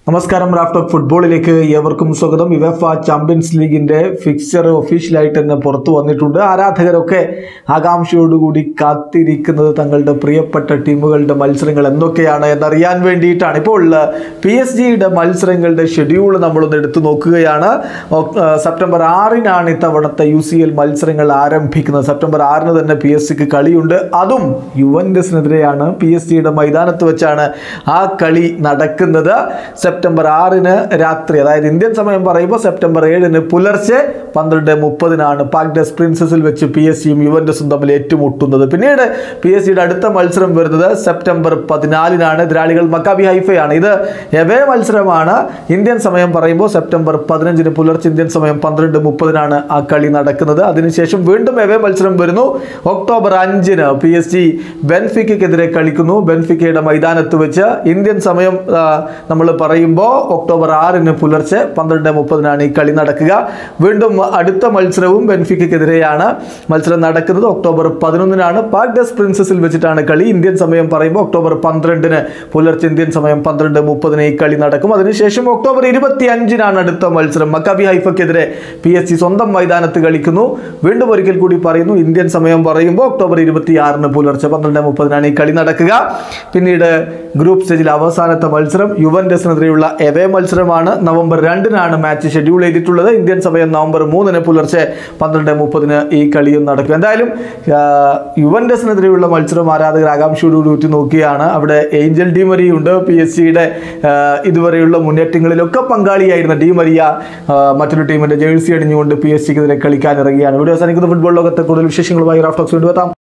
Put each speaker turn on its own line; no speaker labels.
നമസ്കാരം റാഫ്റ്റോക്ക് ഫുട്ബോളിലേക്ക് ഏവർക്കും സ്വാഗതം യുവഫ ചാമ്പ്യൻസ് ലീഗിന്റെ ഫിക്സർ ഒഫീഷ്യലായിട്ട് തന്നെ പുറത്തു വന്നിട്ടുണ്ട് ആരാധകരൊക്കെ ആകാംക്ഷയോടുകൂടി കാത്തിരിക്കുന്നത് തങ്ങളുടെ പ്രിയപ്പെട്ട ടീമുകളുടെ മത്സരങ്ങൾ എന്തൊക്കെയാണ് എന്നറിയാൻ വേണ്ടിയിട്ടാണ് ഇപ്പോൾ പി എസ് ജിയുടെ മത്സരങ്ങളുടെ ഷെഡ്യൂൾ നമ്മളൊന്ന് എടുത്തു നോക്കുകയാണ് ഒക്- ആ, സെപ്റ്റംബർ ആറിനാണ് ഇത്തവണത്തെ യു സി എൽ മത്സരങ്ങൾ ആരംഭിക്കുന്നത് സെപ്റ്റംബർ ആറിന് തന്നെ പി എസ് സിക്ക് കളിയുണ്ട് അതും യുവൻഡസിനെതിരെയാണ് പി എസ് ജിയുടെ മൈതാനത്ത് വെച്ചാണ് ആ കളി നടക്കുന്നത് സെപ്റ്റംബർ ആറിന് രാത്രി അതായത് ഇന്ത്യൻ സമയം പറയുമ്പോൾ സെപ്റ്റംബർ ഏഴിന് പുലർച്ചെ പന്ത്രണ്ട് മുപ്പതിനാണ് പാക്ഡസ് പ്രിൻസസിൽ വെച്ച് പി എസ് സിയും യുവൻഡസും തമ്മിൽ ഏറ്റുമുട്ടുന്നത് പിന്നീട് പി എസ് സിയുടെ അടുത്ത മത്സരം വരുന്നത് സെപ്റ്റംബർ പതിനാലിനാണ് എതിരാളികൾ മക്കാബി ഹൈഫയാണ് ഇത് എവേ മത്സരമാണ് ഇന്ത്യൻ സമയം പറയുമ്പോൾ സെപ്റ്റംബർ പതിനഞ്ചിന് പുലർച്ചെ ഇന്ത്യൻ സമയം പന്ത്രണ്ട് മുപ്പതിനാണ് ആ കളി നടക്കുന്നത് അതിനുശേഷം വീണ്ടും എവേ മത്സരം വരുന്നു ഒക്ടോബർ അഞ്ചിന് പി എസ് ജി ബെൻഫിക്കെതിരെ കളിക്കുന്നു ബെൻഫിക്കയുടെ മൈതാനത്ത് വെച്ച് ഇന്ത്യൻ സമയം നമ്മൾ പറയുമ്പോൾ ഒക്ടോബർ ആറിന് പുലർച്ചെ പന്ത്രണ്ട് മുപ്പതിനാണ് ഈ കളി നടക്കുക വീണ്ടും അടുത്ത മത്സരവും ബെൻഫിക്കെതിരെയാണ് മത്സരം നടക്കുന്നത് ഒക്ടോബർ പതിനൊന്നിനാണ് പാക്ഡസ് പ്രിൻസസിൽ വെച്ചിട്ടാണ് കളി ഇന്ത്യൻ സമയം പറയുമ്പോൾ ഒക്ടോബർ പന്ത്രണ്ടിന് പുലർച്ചെ ഇന്ത്യൻ സമയം പന്ത്രണ്ട് മുപ്പതിന് ഈ കളി നടക്കും അതിനുശേഷം ഒക്ടോബർ ഇരുപത്തി അഞ്ചിനാണ് അടുത്ത മത്സരം മക്കാബി ഹൈഫക്കെതിരെ പി എസ് സി സ്വന്തം മൈതാനത്ത് കളിക്കുന്നു വീണ്ടും ഒരിക്കൽ കൂടി പറയുന്നു ഇന്ത്യൻ സമയം പറയുമ്പോൾ ഒക്ടോബർ ഇരുപത്തി ആറിന് പുലർച്ചെ പന്ത്രണ്ട് മുപ്പതിനാണ് ഈ കളി നടക്കുക പിന്നീട് ഗ്രൂപ്പ് സ്റ്റേജിൽ അവസാനത്തെ മത്സരം യുവൻഡസിനെതിരെയുള്ള എവേ മത്സരമാണ് നവംബർ രണ്ടിനാണ് മാച്ച് ഷെഡ്യൂൾ ചെയ്തിട്ടുള്ളത് ഇന്ത്യൻ സമയം നവംബർ മൂന്നിന് പുലർച്ചെ പന്ത്രണ്ട് മുപ്പതിന് ഈ കളിയും നടക്കും എന്തായാലും ആ, യുവൻഡസിനെതിരെയുള്ള മത്സരം ആരാധകർ ആകാംക്ഷയോടുകൂടി ഉറ്റു നോക്കിയാണ് അവിടെ ഏഞ്ചൽ ഡി മരിയ ഉണ്ട് പി എസ് സിയുടെ ഇതുവരെയുള്ള മുന്നേറ്റങ്ങളിലൊക്കെ പങ്കാളിയായിരുന്ന ഡി മരിയ ആ, മറ്റൊരു ടീമിന്റെ ജേഴ്സി അണിഞ്ഞുകൊണ്ട് പി എസ് സിക്കെതിരെ കളിക്കാൻ ഇറങ്ങിയാണ് ഇവിടെ അവസാനിക്കുന്ന ഫുട്ബോൾ ലോകത്തെ കൂടുതൽ വിശേഷങ്ങളുമായി റാഫ്റ്റോക്സ് കൊണ്ടുവെത്താം